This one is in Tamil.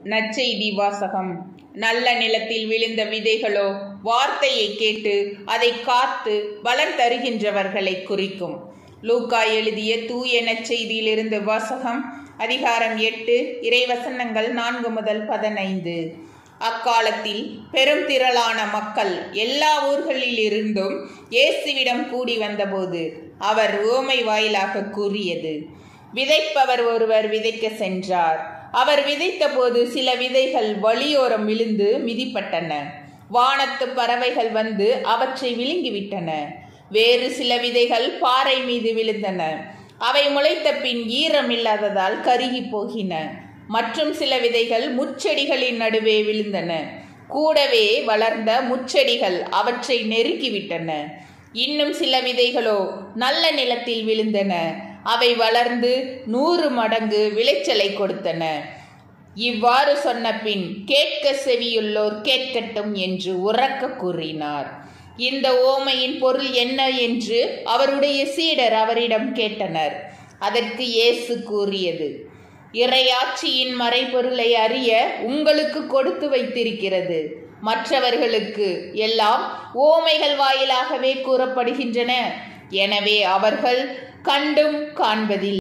நற்செய்தி வாசகம் நல்ல நிலத்தில் விழுந்த விதைகளோ வார்த்தையை கேட்டு அதை காத்து பலன் தருகின்றவர்களை குறிக்கும் லூக்கா எழுதிய தூய நற்செய்தியிலிருந்து வாசகம் அதிகாரம் எட்டு இறைவசனங்கள் நான்கு முதல் பதினைந்து அக்காலத்தில் பெரும் திரளான மக்கள் எல்லா ஊர்களில் இருந்தும் இயேசுவிடம் கூடி வந்தபோது அவர் உவமை வாயிலாக கூறியது விதைப்பவர் ஒருவர் விதைக்க சென்றார் அவர் விதைத்த போது சில விதைகள் வழியோரம் விழுந்து மிதிப்பட்டன வானத்து பறவைகள் வந்து அவற்றை விழுங்கிவிட்டன வேறு சில விதைகள் பாறை மீது விழுந்தன அவை முளைத்த பின் ஈரம் இல்லாததால் கருகி போகின மற்றும் சில விதைகள் முச்செடிகளின் நடுவே விழுந்தன கூடவே வளர்ந்த முச்செடிகள் அவற்றை நெருக்கிவிட்டன இன்னும் சில விதைகளோ நல்ல நிலத்தில் விழுந்தன அவை வளர்ந்து நூறு மடங்கு விளைச்சலை கொடுத்தன இவ்வாறு சொன்ன பின் கேட்க செவியுள்ளோர் கேட்கட்டும் என்று உறக்க கூறினார் இந்த ஓமையின் பொருள் என்ன என்று அவருடைய சீடர் அவரிடம் கேட்டனர் அதற்கு இயேசு கூறியது இறையாட்சியின் மறைபொருளை அறிய உங்களுக்கு கொடுத்து வைத்திருக்கிறது மற்றவர்களுக்கு எல்லாம் ஓமைகள் வாயிலாகவே கூறப்படுகின்றன எனவே அவர்கள் கண்டும் காண்பதில்லை